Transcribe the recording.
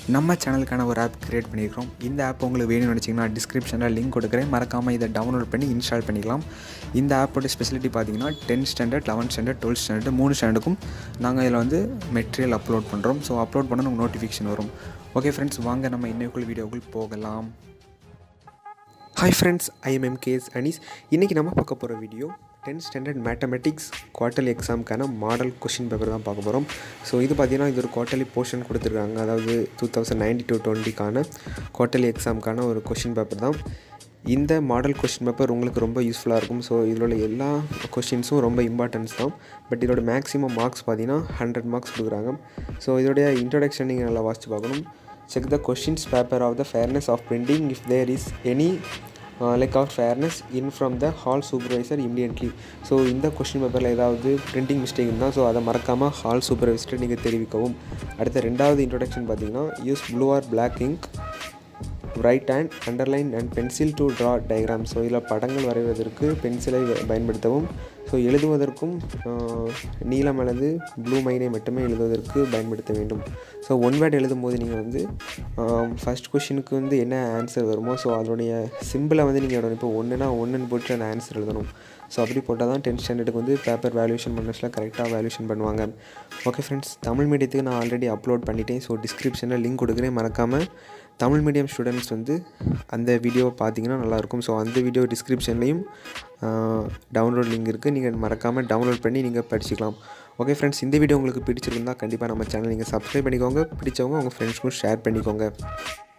நம்ம சேனலுக்கான ஒரு app create பண்ணியிருக்கிறோம் இந்த ஆப் உங்களுக்கு வேணும்னு நினச்சிங்கன்னா டிஸ்கிரிப்ஷனில் லிங்க் கொடுக்குறேன் மறக்காமல் இதை டவுன்லோட் பண்ணி இன்ஸ்டால் பண்ணிக்கலாம் இந்த ஆப்போட ஸ்பெசிலிட்டி பார்த்தீங்கன்னா tenth standard eleventh standard twelfth standard மூணு ஸ்டாண்டர்டுக்கும் நாங்கள் இதில் வந்து மெட்டீரியல் அப்லோட் பண்ணுறோம் ஸோ அப்லோட் பண்ண நமக்கு நோட்டிஃபிகேஷன் வரும் ஓகே ஃப்ரெண்ட்ஸ் வாங்க நம்ம இன்னைக்குள் வீடியோக்குள் போகலாம் hi friends I am MKS Anees இன்றைக்கி நம்ம பார்க்க போகிற video tenth standard mathematics quarterly எக்ஸாமுக்கான மாடல் கொஷின் பேப்பர் தான் பார்க்க போகிறோம் ஸோ இது பார்த்திங்கன்னா இது ஒரு குவார்ட்டர்லி போர்ஷன் கொடுத்துருக்காங்க அதாவது டூ தௌசண்ட் நைன்டி டூ டுவெண்ட்டிக்கான குவார்ட்டர்லி எக்ஸாமுக்கான ஒரு கொஷின் பேப்பர் தான் இந்த மாடல் கொஷின் பேப்பர் உங்களுக்கு ரொம்ப யூஸ்ஃபுல்லாக இருக்கும் ஸோ இதில் உள்ள எல்லா கொஷின்ஸும் ரொம்ப இம்பார்ட்டன்ஸ் தான் பட் இதோட மேக்ஸிமம் மார்க்ஸ் பார்த்தீங்கன்னா ஹண்ட்ரட் மார்க்ஸ் கொடுக்குறாங்க ஸோ இதோடைய இன்ட்ரடக்ஷன் நீங்கள் நல்லா வாசித்து பார்க்கணும் check the questions paper of the fairness of printing if there is any lack of fairness inform the hall supervisor immediately so இந்த கொஷின் பேப்பரில் ஏதாவது பிரிண்டிங் மிஸ்டேக் இருந்தால் ஸோ அதை மறக்காமல் ஹால் சூப்பர்வைசர்கிட்ட நீங்கள் தெரிவிக்கவும் அடுத்த ரெண்டாவது இன்ட்ரொடக்ஷன் பார்த்தீங்கன்னா use blue or black ink right hand underline and pencil to draw diagram so இதில் படங்கள் வரைவதற்கு பென்சிலை பயன்படுத்தவும் ஸோ எழுதுவதற்கும் நீலம் அல்லது ப்ளூ மைனை மட்டுமே எழுதுவதற்கு பயன்படுத்த வேண்டும் ஸோ ஒன் வேர்ட் எழுதும்போது நீங்கள் வந்து ஃபஸ்ட் கொஷினுக்கு வந்து என்ன ஆன்சர் வருமோ ஸோ அதோடைய சிம்பிளை வந்து நீங்கள் எழுதணும் இப்போ ஒன்றுனா ஒன்றுன்னு போட்டு அந்த ஆன்சர் எழுதணும் ஸோ அப்படி போட்டால் தான் டென்த் ஸ்டாண்டர்டுக்கு வந்து பேப்பர் வேல்யூஷன் பண்ணஸில் கரெக்டாக வேல்யூஷன் பண்ணுவாங்க ஓகே ஃப்ரெண்ட்ஸ் தமிழ் மீடியத்துக்கு நான் ஆல்ரெடி அப்லோட் பண்ணிட்டேன் ஸோ டிஸ்கிரிப்ஷனில் லிங்க் கொடுக்குறேன் மறக்காமல் தமிழ் மீடியம் ஸ்டூடெண்ட்ஸ் வந்து அந்த வீடியோவை பார்த்தீங்கன்னா நல்லாயிருக்கும் ஸோ அந்த வீடியோ டிஸ்கிரிப்ஷன்லேயும் டவுன்லோட் லிங்க் இருக்குது நீங்கள் மறக்காமல் டவுன்லோட் பண்ணி நீங்கள் படிச்சுக்கலாம் ஓகே ஃப்ரெண்ட்ஸ் இந்த வீடியோ உங்களுக்கு பிடிச்சிருந்தா கண்டிப்பாக நம்ம சேனல் நீங்கள் சப்ஸ்கிரைப் பண்ணிக்கோங்க பிடிச்சவங்க உங்கள் ஃப்ரெண்ட்ஸ்க்கும் ஷேர் பண்ணிக்கோங்க